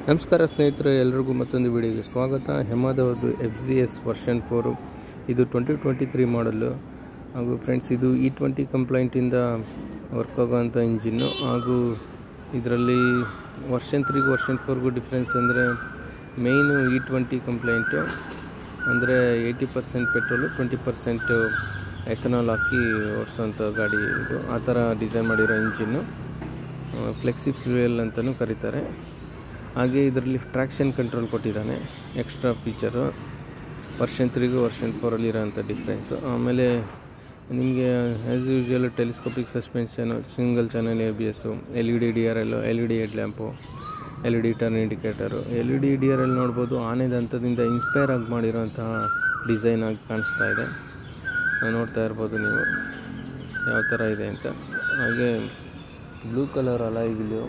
ನಮಸ್ಕಾರ ಸ್ನೇಹಿತರೆ ಎಲ್ರಿಗೂ ಮತ್ತೊಂದು ವಿಡಿಯೋಗೆ ಸ್ವಾಗತ ಹೆಮಾದವದು F G S version four ಇದು ಟ್ವೆಂಟಿ ಟ್ವೆಂಟಿ ತ್ರೀ ಮಾಡಲು ಹಾಗೂ ಫ್ರೆಂಡ್ಸ್ ಇದು ಇ ಟ್ವೆಂಟಿ ಕಂಪ್ಲೈಂಟಿಂದ ವರ್ಕ್ ಆಗೋವಂಥ ಇಂಜಿನ್ನು ಹಾಗೂ ಇದರಲ್ಲಿ ವರ್ಷನ್ ತ್ರೀಗೂ ವರ್ಷನ್ ಫೋರ್ಗೂ ಡಿಫ್ರೆನ್ಸ್ ಅಂದರೆ ಮೇಯ್ನು ಇ ಟ್ವೆಂಟಿ ಕಂಪ್ಲೈಂಟು ಅಂದರೆ eighty percent petrol twenty percent ethanol ಹಾಕಿ ಓಡಿಸೋಂಥ ಗಾಡಿ ಇದು ಆ ಥರ ಡಿಸೈನ್ ಮಾಡಿರೋ ಇಂಜಿನ್ನು ಫ್ಲೆಕ್ಸಿ ಫ್ಯೂಯಲ್ ಅಂತಲೂ ಕರೀತಾರೆ ಹಾಗೆ ಇದರಲ್ಲಿ ಟ್ರ್ಯಾಕ್ಷನ್ ಕಂಟ್ರೋಲ್ ಕೊಟ್ಟಿದ್ದಾನೆ ಎಕ್ಸ್ಟ್ರಾ ಫೀಚರು ವರ್ಷನ್ ತ್ರೀಗೂ ವರ್ಷನ್ ಫೋರಲ್ಲಿ ಇರೋಂಥ ಡಿಫ್ರೆನ್ಸು ಆಮೇಲೆ ನಿಮಗೆ as usual telescopic suspension single channel A B S L E D D R L L E D head lamp L E D turn indicator L E D D R L ನೋಡ್ಬೋದು ಆನೆದ ಹಂತದಿಂದ inspire ಆಗಿ ಮಾಡಿರೋಂತಹ design ಆಗಿ ಕಾಣಿಸ್ತಾ ಇದೆ ನೋಡ್ತಾ ಇರ್ಬೋದು ನೀವು ಯಾವ ಥರ ಇದೆ ಅಂತ ಹಾಗೆ ಬ್ಲೂ ಕಲರ್ ಅಲಾಯ್ ವಿಲು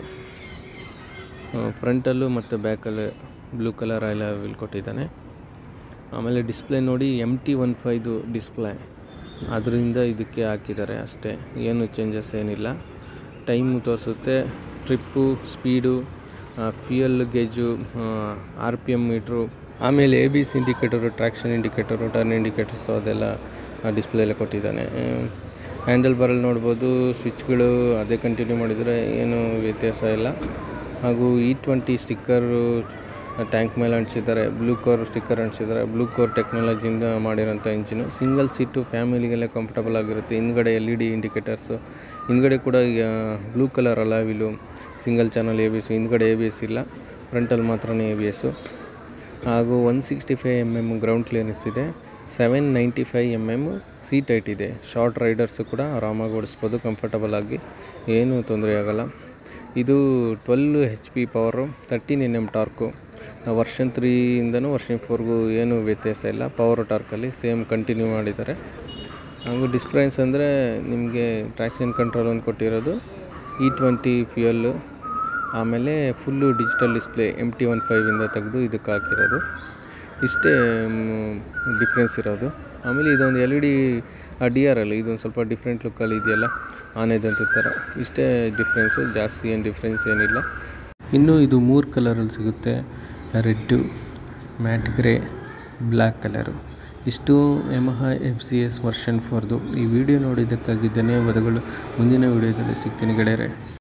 ಫ್ರಂಟಲ್ಲೂ ಮತ್ತು ಬ್ಯಾಕಲ್ಲೂ ಬ್ಲೂ ಕಲರ್ ಅಲಾಯ್ ವಿಲ್ ಕೊಟ್ಟಿದ್ದಾನೆ ಆಮೇಲೆ ಡಿಸ್ಪ್ಲೇ ನೋಡಿ M T one five display ಅದರಿಂದ ಇದಕ್ಕೆ ಹಾಕಿದ್ದಾರೆ ಅಷ್ಟೇ ಏನು ಚೇಂಜಸ್ ಏನಿಲ್ಲ ಟೈಮು ತೋರಿಸುತ್ತೆ trip speed fuel gauge R P M meter ಆಮೇಲೆ A B C indicator traction indicator turn indicators ಅದೆಲ್ಲ ಡಿಸ್ಪ್ಲೇಲೆ ಕೊಟ್ಟಿದ್ದಾನೆ ಹ್ಯಾಂಡಲ್ ಬರಲ್ಲಿ ನೋಡ್ಬೋದು ಸ್ವಿಚ್ಗಳು ಅದೇ ಕಂಟಿನ್ಯೂ ಮಾಡಿದರೆ ಏನು ವ್ಯತ್ಯಾಸ ಇಲ್ಲ ಹಾಗೂ ಇ ಟ್ವೆಂಟಿ ಸ್ಟಿಕ್ಕರು ಟ್ಯಾಂಕ್ ಮೇಲೆ ಅಂಟಿಸಿದ್ದಾರೆ ಬ್ಲೂ ಕೋರ್ ಸ್ಟಿಕ್ಕರ್ ಅಂಟಿಸಿದ್ದಾರೆ ಬ್ಲೂ ಕೋರ್ ಟೆಕ್ನಾಲಜಿಯಿಂದ ಮಾಡಿರೋಂಥ ಇಂಜಿನು ಸಿಂಗಲ್ ಸೀಟು ಫ್ಯಾಮಿಲಿಗೆಲ್ಲ ಕಂಫರ್ಟಬಲ್ ಆಗಿರುತ್ತೆ ಹಿಂದ್ಗಡೆ ಎಲ್ ಇ ಡಿ ಇಂಡಿಕೇಟರ್ಸು ಹಿಂದ್ಗಡೆ ಕೂಡ blue colour alloy wheel single channel A B S ಹಿಂದ್ಗಡೆ ಎ ಬಿ ಎಸ್ ಇಲ್ಲ ಫ್ರಂಟಲ್ಲಿ ಮಾತ್ರನೇ ಎ ಬಿ ಎಸ್ಸು ಹಾಗೂ one sixty five M M ground clearance ಇದೆ seven ninety five M M seat height ಇದೆ short riders ಕೂಡ ಆರಾಮಾಗಿ ಓಡಿಸ್ಬೋದು ಕಂಫರ್ಟಬಲ್ ಆಗಿ ಏನೂ ತೊಂದರೆ ಆಗೋಲ್ಲ ಇದು twelve H P power thirteen N M torque version ತ್ರೀಯಿಂದನೂ ವರ್ಷನ್ ಫೋರ್ಗೂ ಏನೂ ವ್ಯತ್ಯಾಸ ಇಲ್ಲ ಪವರ್ ಟಾರ್ಕಲ್ಲಿ ಸೇಮ್ ಕಂಟಿನ್ಯೂ ಮಾಡಿದ್ದಾರೆ ಹಾಗೂ ಡಿಫ್ರೆನ್ಸ್ ಅಂದರೆ ನಿಮಗೆ ಟ್ರ್ಯಾಕ್ಷನ್ ಕಂಟ್ರೋಲ್ ಒಂದು ಕೊಟ್ಟಿರೋದು ಇ ಟ್ವೆಂಟಿ ಫ್ಯೂಯಲ್ಲು ಆಮೇಲೆ full digital display M T one ಫೈವಿಂದ ತೆಗೆದು ಇದಕ್ಕೆ ಹಾಕಿರೋದು ಇಷ್ಟೇ ಡಿಫ್ರೆನ್ಸ್ ಇರೋದು ಆಮೇಲೆ ಇದೊಂದು L E D D R ಅಲ್ಲ ಇದೊಂದು ಸ್ವಲ್ಪ ಡಿಫ್ರೆಂಟ್ ಲುಕ್ಕಲ್ಲಿ ಇದೆಯಲ್ಲ ಆನೆದಂತ ಥರ ಇಷ್ಟೇ ಡಿಫ್ರೆನ್ಸು ಜಾಸ್ತಿ ಏನು ಡಿಫ್ರೆನ್ಸ್ ಏನಿಲ್ಲ ಇನ್ನು ಇದು ಮೂರು ಕಲರಲ್ಲಿ ಸಿಗುತ್ತೆ red matte grey black colour ಇಷ್ಟು Yamaha F C S version ಫೋರ್ದು ಈ ವಿಡಿಯೋ ನೋಡಿದ್ದಕ್ಕಾಗಿ ಧನ್ಯವಾದಗಳು ಮುಂದಿನ ವಿಡಿಯೋದಲ್ಲಿ ಸಿಗ್ತೀನಿ ಗೆಳೆಯರೆ